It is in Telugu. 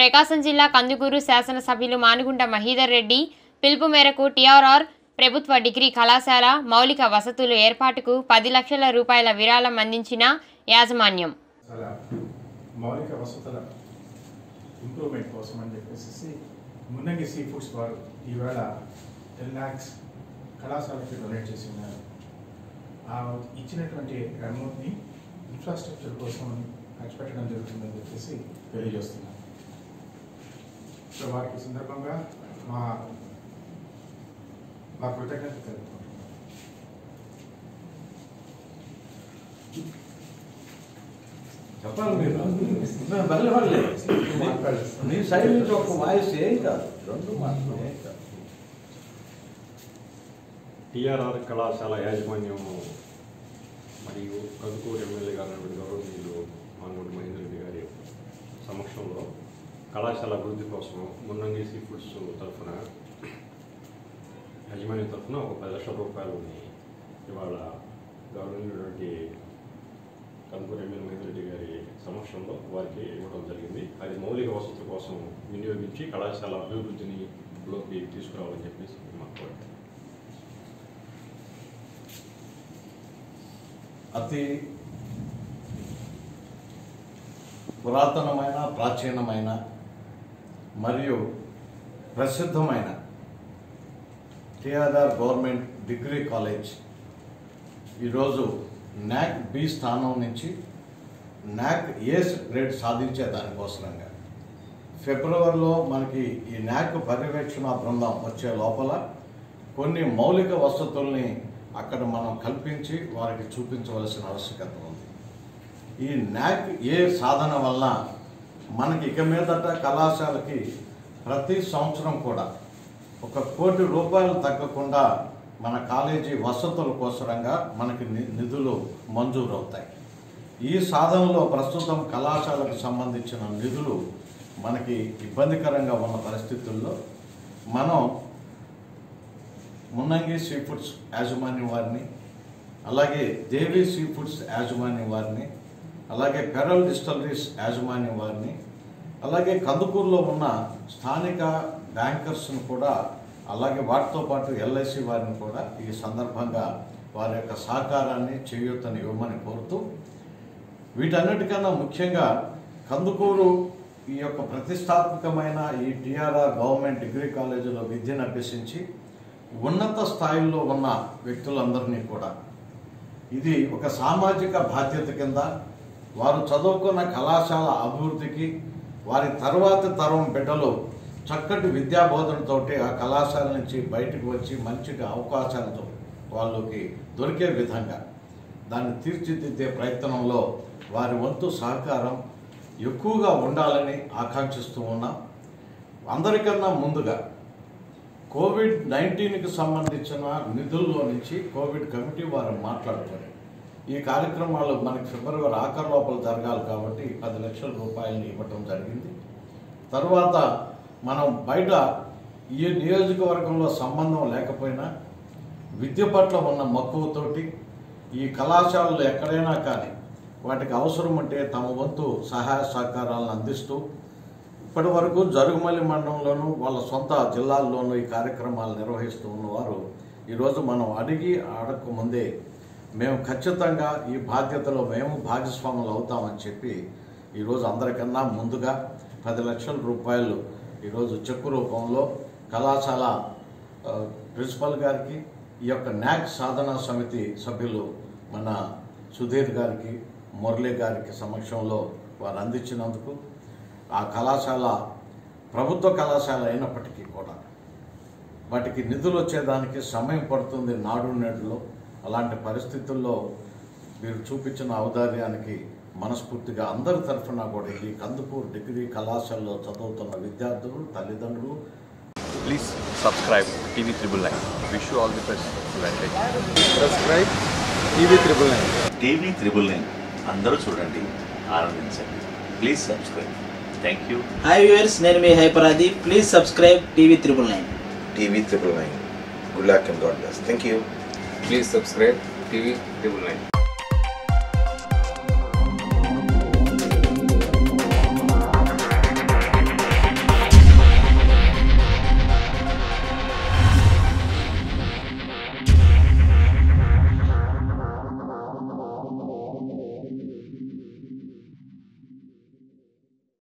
ప్రకాశం జిల్లా కందుకూరు శాసనసభ్యులు మానుగుంట మహీధర్ రెడ్డి పిలుపు మేరకు టీఆర్ఆర్ ప్రభుత్వ డిగ్రీ కళాశాల మౌలిక వసతులు ఏర్పాటుకు పది లక్షల రూపాయల విరాళం అందించిన యాజమాన్యం చాలా మౌలిక వసతుల ఇంప్రూవ్మెంట్ కోసం అని చెప్పేసి మున్నంగి సీ ఫుడ్స్ వారు ఈవేళ టెన్ ల్యాక్స్ కళాశాలకి డొనేట్ చేసి ఉన్నారు ఆ ఇచ్చినటువంటి అమౌంట్ని ఇన్ఫ్రాస్ట్రక్చర్ కోసం ఖర్చు పెట్టడం జరుగుతుందని చెప్పేసి తెలియజేస్తున్నాను సో వారికి ఈ సందర్భంగా మా మా కృతజ్ఞత తెలుపుకుంటున్నాం చెప్పాలి మీరు మేము వెళ్ళవాలి మీ సైడ్ నుంచి ఒక వాయిస్ ఏం కాదు రెండు మాటలు ఏం కాదు టిఆర్ఆర్ కళాశాల యాజమాన్యం మరియు కందుకూరు ఎమ్మెల్యే గారు గౌరవనీయులు మానవుడి మహేంద్ర రెడ్డి గారి సమక్షంలో కళాశాల అభివృద్ధి కోసం మున్నంగి సీ ఫుడ్స్ తరఫున యాజమాన్యం తరఫున ఒక పది లక్షల రూపాయలు ఇవాళ గౌరవనీయుడు కందుకూరు ఎమ్మెల్యే మహేంద్ర రెడ్డి గారి సమక్షంలో వారికి ఇవ్వడం జరిగింది అది మౌలిక వసతుల కోసం వినియోగించి కళాశాల అభివృద్ధిని లోకి తీసుకురావాలని చెప్పేసి మాకు కోరిక. అతి పురాతనమైన ప్రాచీనమైన మరియు ప్రసిద్ధమైన టిఆర్ఆర్ గవర్నమెంట్ డిగ్రీ కాలేజ్ ఈరోజు నాక్ బి స్థానం నుంచి నాక్ ఏ గ్రేడ్ సాధించే దానికోసరంగా ఫిబ్రవరిలో మనకి ఈ నాక్ పర్యవేక్షణ బృందం వచ్చే లోపల కొన్ని మౌలిక వసతుల్ని అక్కడ మనం కల్పించి వారికి చూపించవలసిన ఆవశ్యకత ఉంది ఈ నాక్ ఏ సాధన వల్ల మనకి ఇక మీదట కళాశాలకి ప్రతి సంవత్సరం కూడా ఒక కోటి రూపాయలు తగ్గకుండా మన కాలేజీ వసతుల కోసరంగా మనకి ని- నిధులు మంజూరు అవుతాయి ఈ సాధనలో ప్రస్తుతం కళాశాలకు సంబంధించిన నిధులు మనకి ఇబ్బందికరంగా ఉన్న పరిస్థితుల్లో మనం మున్నంగి సీ ఫుడ్స్ యాజమాన్యం వారిని అలాగే దేవి సీ ఫుడ్స్ యాజమాన్యం వారిని అలాగే పెరల్ డిస్టలరీస్ యాజమాన్యం వారిని అలాగే కందుకూరులో ఉన్న స్థానిక బ్యాంకర్స్ను కూడా అలాగే వాటితో పాటు ఎల్ఐసి వారిని కూడా ఈ సందర్భంగా వారి యొక్క సహకారాన్ని చేయూతని ఇవ్వమని కోరుతూ వీటన్నిటికన్నా ముఖ్యంగా కందుకూరు ఈ యొక్క ప్రతిష్టాత్మకమైన ఈ టిఆర్ఆర్ గవర్నమెంట్ డిగ్రీ కాలేజీలో విద్యను అభ్యసించి ఉన్నత స్థాయిలో ఉన్న వ్యక్తులందరినీ కూడా ఇది ఒక సామాజిక బాధ్యత కింద వారు చదువుకున్న కళాశాల అభివృద్ధికి వారి తర్వాతి తరం బిడ్డలు చక్కటి విద్యాబోధనతోటి ఆ కళాశాల నుంచి బయటకు వచ్చి మంచి అవకాశాలతో వాళ్ళకి దొరికే విధంగా దాన్ని తీర్చిదిద్దే ప్రయత్నంలో వారి వంతు సహకారం ఎక్కువగా ఉండాలని ఆకాంక్షిస్తూ ఉన్నాం అందరికన్నా ముందుగా కోవిడ్ నైన్టీన్కి సంబంధించిన నిధుల్లో నుంచి కోవిడ్ కమిటీ వారు మాట్లాడుకొని ఈ కార్యక్రమాలు మనకి ఫిబ్రవరి ఆఖరి లోపల జరగాలి కాబట్టి పది లక్షల రూపాయలని ఇవ్వటం జరిగింది తర్వాత మనం బయట ఈ నియోజకవర్గంలో సంబంధం లేకపోయినా విద్య పట్ల ఉన్న మక్కువతోటి ఈ కళాశాలలు ఎక్కడైనా కానీ వాటికి అవసరం ఉంటే తమ వంతు సహాయ సహకారాలను అందిస్తూ ఇప్పటి వరకు జరుగుమల్లి మండలంలోనూ వాళ్ళ సొంత జిల్లాల్లోనూ ఈ కార్యక్రమాలు నిర్వహిస్తూ ఉన్నవారు ఈరోజు మనం అడిగి అడగక ముందే మేము ఖచ్చితంగా ఈ బాధ్యతలో మేము భాగస్వాములు అవుతామని చెప్పి ఈరోజు అందరికన్నా ముందుగా పది లక్షల రూపాయలు ఈరోజు చెక్కు రూపంలో కళాశాల ఆ, ప్రిన్సిపల్ గారికి ఈ యొక్క న్యాక్ సాధనా సమితి సభ్యులు మన సుధీర్ గారికి మురళి గారికి సమక్షంలో వారు అందించినందుకు ఆ కళాశాల ప్రభుత్వ కళాశాల అయినప్పటికీ కూడా వాటికి నిధులు వచ్చేదానికి సమయం పడుతుంది నాడు నేడులో అలాంటి పరిస్థితుల్లో మీరు చూపించిన ఔదార్యానికి మనస్ఫూర్తిగా అందరి తరఫున కూడా ఈ కందుకూరు డిగ్రీ కళాశాలలో చదువుతున్న విద్యార్థులు తల్లిదండ్రులు Please subscribe TV Triple Nine. Wish you all the best. Advantage. Subscribe TV triple nine TV triple nine అందరూ చూడండి ఆనందించండి please subscribe thank you hi viewers నేను మీ హైపరాది please subscribe TV triple nine TV triple nine. Good luck and God bless. Thank you. Please subscribe TV Triple Nine.